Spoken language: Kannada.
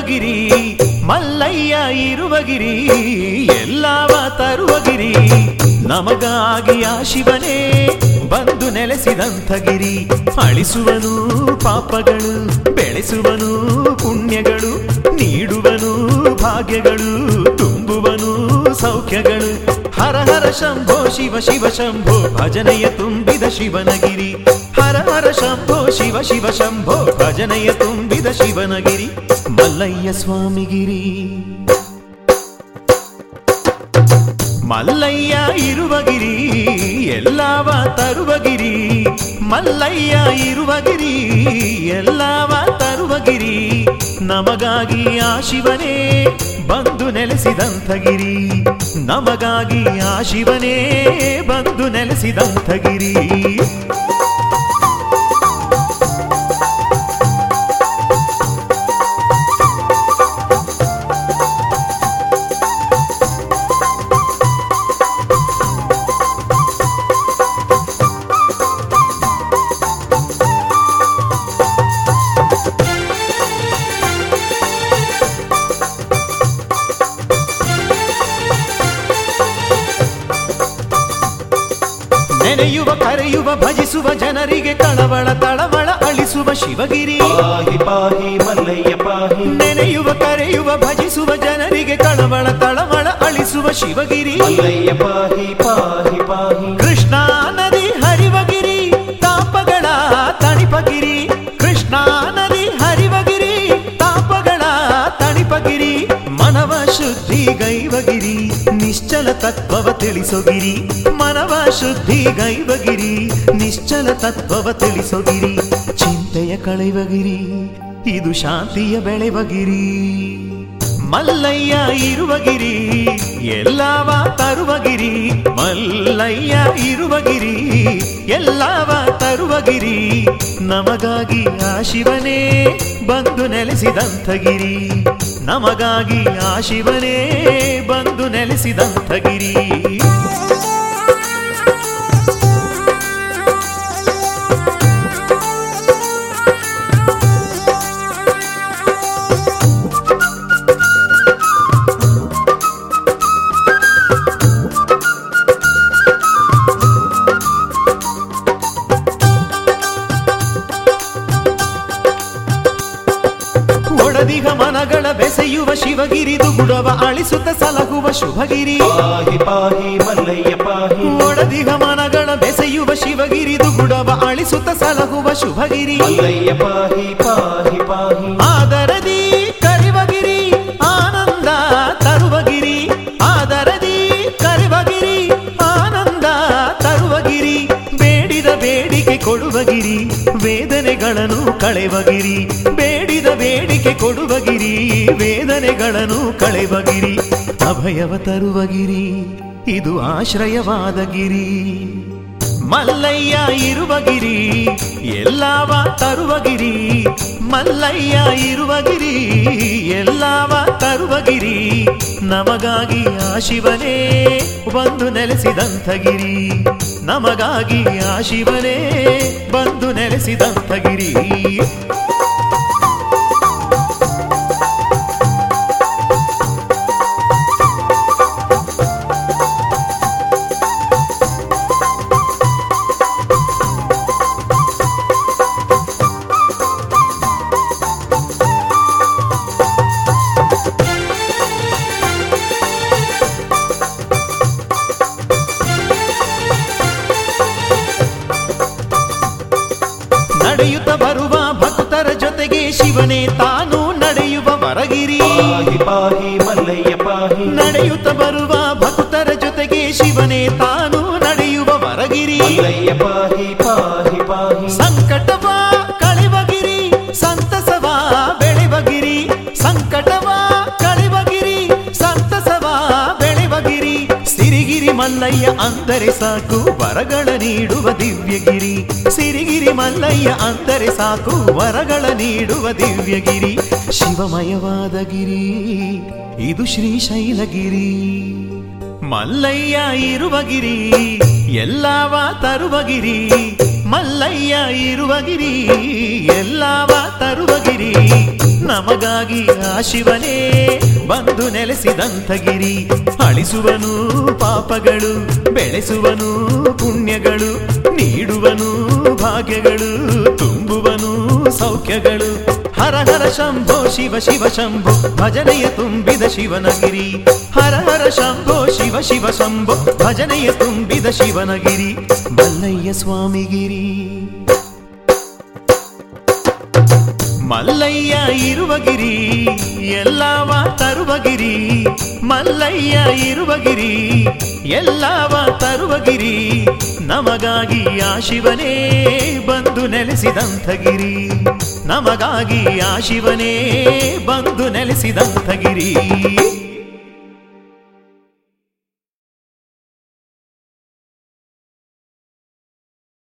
ಇರುವಗಿರಿ ಮಲ್ಲಯ್ಯ ಇರುವಗಿರಿ ಎಲ್ಲವ ತರುವಗಿರಿ ನಮಗಾಗಿ ಆ ಶಿವನೇ ಬಂದು ನೆಲೆಸಿದಂಥ ಗಿರಿ ಅಳಿಸುವನು ಪಾಪಗಳು ಬೆಳೆಸುವನು ಪುಣ್ಯಗಳು ನೀಡುವನು ಭಾಗ್ಯಗಳು ತುಂಬುವನು ಸೌಖ್ಯಗಳು ಹರ ಹರ ಶಂಭೋ ಶಿವ ಶಿವ ಶಂಭೋ ಭಜನೆಯ ತುಂಬಿದ ಶಿವನಗಿರಿ ಹರ ಹರ ಶಂಭೋ ಶಿವ ಶಿವ ಶಂಭೋ ಭಜನೆಯ ತುಂಬಿದ ಶಿವನಗಿರಿ ಮಲ್ಲಯ್ಯ ಸ್ವಾಮಿಗಿರಿ ಮಲ್ಲಯ್ಯ ಇರುವಗಿರಿ ಎಲ್ಲವ ತರುವಗಿರಿ ಮಲ್ಲಯ್ಯ ಇರುವಗಿರಿ ಎಲ್ಲವ ತರುವಗಿರಿ ನಮಗಾಗಿ ಆ ಶಿವನೇ ಬಂದು ನೆಲೆಸಿದಂಥ ಗಿರಿ ನಮಗಾಗಿ ಆ ಶಿವನೇ ಬಂದು ನೆಲೆಸಿದಂಥ ಗಿರಿ ನೆನೆಯುವ ಕರೆಯುವ ಭಜಿಸುವ ಜನರಿಗೆ ಕಳವಳ ತಳಮಳ ಅಳಿಸುವ ಶಿವಗಿರಿ ಪಾಹಿ ಪಾಹಿ ಮಲ್ಲಯ್ಯ ಪಾಹಿ ನೆನೆಯುವ ಕರೆಯುವ ಭಜಿಸುವ ಜನರಿಗೆ ಕಳವಳ ತಳಮಳ ಅಳಿಸುವ ಶಿವಗಿರಿ ಮಲ್ಲಯ್ಯ ಪಾಹಿ ಪಾಹಿ ಪಾಹಿ ಕೃಷ್ಣ ನದಿ ಹರಿವಗಿರಿ ತಾಪಗಳ ತಣಿಪಗಿರಿ ಕೃಷ್ಣ ನದಿ ಹರಿವಗಿರಿ ತಾಪಗಳ ತಣಿಪಗಿರಿ ಮನವ ಶುದ್ಧಿ ಗೈವಗಿರಿ ನಿಶ್ಚಲ ತತ್ವವ ತಿಳಿಸೊಗಿರಿ ಮನವ ಶುದ್ಧಿ ಗೈವಗಿರಿ ನಿಶ್ಚಲ ತತ್ವವ ತಿಳಿಸೊಗಿರಿ ಚಿಂತೆಯ ಕಳೆವಗಿರಿ ಇದು ಶಾಂತಿಯ ಬೆಳೆವಗಿರಿ ಮಲ್ಲಯ್ಯ ಇರುವಗಿರಿ ಎಲ್ಲವ ತರುವಗಿರಿ ಮಲ್ಲಯ್ಯ ಇರುವಗಿರಿ ಎಲ್ಲವ ತರುವಗಿರಿ ನಮಗಾಗಿ ಆ ಶಿವನೇ ಬಂದು ನೆಲೆಸಿದಂಥ ಗಿರಿ ನಮಗಾಗಿ ಆ ಶಿವನೇ ಬಂದು ನೆಲೆಸಿದಂಥ ಗಿರಿ ಒಡದಿಗ ಮನಗಳ ಬೆಸೆಯುವ ಶಿವಗಿರಿದು ಗುಡವ ಅಳಿಸುತ್ತ ಸಲಹುವ ಶುಭಗಿರಿ ಪಾಹಿ ಪಾಹಿ ಮಲ್ಲಯ್ಯ ಪಾಹಿ ಒಡದಿಗ ಮನಗಳ ಬೆಸೆಯುವ ಶಿವಗಿರಿದು ಗುಡವ ಅಳಿಸುತ್ತ ಸಲಹುವ ಶುಭಗಿರಿ ಮಲ್ಲಯ್ಯ ಪಾಹಿ ಪಾಹಿ ಪಾಹಿ ಆದರದಿ ಕರಿವಗಿರಿ ಆನಂದ ತರುವಗಿರಿ ಆದರದಿ ಕರಿವಗಿರಿ ಆನಂದ ತರುವಗಿರಿ ಬೇಡಿದ ಬೇಡಿಕೆ ಕೊಡುವಗಿರಿ ವೇದನೆಗಳನ್ನು ಕಳೆವಗಿರಿ ಬೇಡಿದ ಬೇಡಿಕೆ ಕೊಡುವಗಿರಿ ವೇದನೆಗಳನ್ನು ಕಳೆವಗಿರಿ ಅಭಯವ ತರುವಗಿರಿ ಇದು ಆಶ್ರಯವಾದ ಗಿರಿ ಮಲ್ಲಯ್ಯ ಇರುವಗಿರಿ ಎಲ್ಲವ ತರುವಗಿರಿ ಮಲ್ಲಯ್ಯ ಇರುವಗಿರಿ ಎಲ್ಲವ ತರುವಗಿರಿ ನಮಗಾಗಿ ಆ ಶಿವನೇ ಬಂದು ನೆಲೆಸಿದಂಥ ಗಿರಿ ನಮಗಾಗಿ ಆ ಶಿವನೇ ಬಂದು ನೆಲೆಸಿದಂಥ ಗಿರಿ ನಡೆಯುತ್ತ ಬರುವ ಭಕ್ತರ ಜೊತೆಗೆ ಶಿವನೇ ತಾನು ನಡೆಯುವ ವರಗಿರಿ ಪಾಹಿ ಪಾಹಿ ಮಲ್ಲಯ್ಯ ಪಾಹಿ ನಡೆಯುತ್ತ ಬರುವ ಭಕ್ತರ ಜೊತೆಗೆ ಶಿವನೇ ತಾನು ನಡೆಯುವ ವರಗಿರಿ ಮಲ್ಲಯ್ಯ ಪಾಹಿ ಪಾಹಿ ಪಾಹಿ ಸಂಕಟವ ಕಳೆವಗಿರಿ ಸಂತಸವ ಬೆಳೆವಗಿರಿ ಸಂಕಟವ ಕಳೆವಗಿರಿ ಸಂತಸವ ಬೆಳೆವಗಿರಿ ಸಿರಿಗಿರಿ ಮಲ್ಲಯ್ಯ ಅಂದರೆ ಸಾಕು ವರಗಳ ನೀಡುವ ದಿವ್ಯಗಿರಿ ಸಿರಿಗಿರಿ ಮಲ್ಲಯ್ಯ ಅಂದರೆ ಸಾಕು ವರಗಳ ನೀಡುವ ದಿವ್ಯಗಿರಿ ಶಿವಮಯವಾದ ಗಿರಿ ಇದು ಶ್ರೀಶೈಲಗಿರಿ ಮಲ್ಲಯ್ಯ ಇರುವ ಗಿರಿ ಎಲ್ಲವ ತರುವ ಗಿರಿ ಮಲ್ಲಯ್ಯ ಇರುವ ಗಿರಿ ಎಲ್ಲವ ತರುವ ಗಿರಿ ನಮಗಾಗಿ ಆ ಶಿವನೇ ಬಂದು ನೆಲೆಸಿದಂಥ ಗಿರಿ ಅಳಿಸುವನು ಪಾಪಗಳು ಬೆಳೆಸುವನು ಪುಣ್ಯಗಳು ನೀಡುವನು ಭಾಗ್ಯಗಳು ತುಂಬುವನು ಸೌಖ್ಯಗಳು ಹರ ಹರ ಶಂಭೋ ಶಿವ ಶಿವ ಶಂಭೋ ಭಜನೆಯ ತುಂಬಿದ ಶಿವನಗಿರಿ ಹರ ಹರ ಶಂಭೋ ಶಿವ ಶಿವ ಶಂಭೋ ಭಜನೆಯ ತುಂಬಿದ ಶಿವನಗಿರಿ ಮಲ್ಲಯ್ಯ ಸ್ವಾಮಿಗಿರಿ ಮಲ್ಲಯ್ಯ ಇರುವ ಗಿರಿ ಎಲ್ಲವ ತರುವ ಗಿರಿ ಮಲ್ಲಯ್ಯ ಇರುವ ಗಿರಿ ಎಲ್ಲವ ತರುವ ಗಿರಿ ನಮಗಾಗಿ ಆ ಶಿವನೇ ಬಂದು ನೆಲೆಸಿದಂಥ ಗಿರಿ ನಮಗಾಗಿ ಆ ಶಿವನೇ ಬಂದು ನೆಲೆಸಿದಂಥ ಗಿರಿ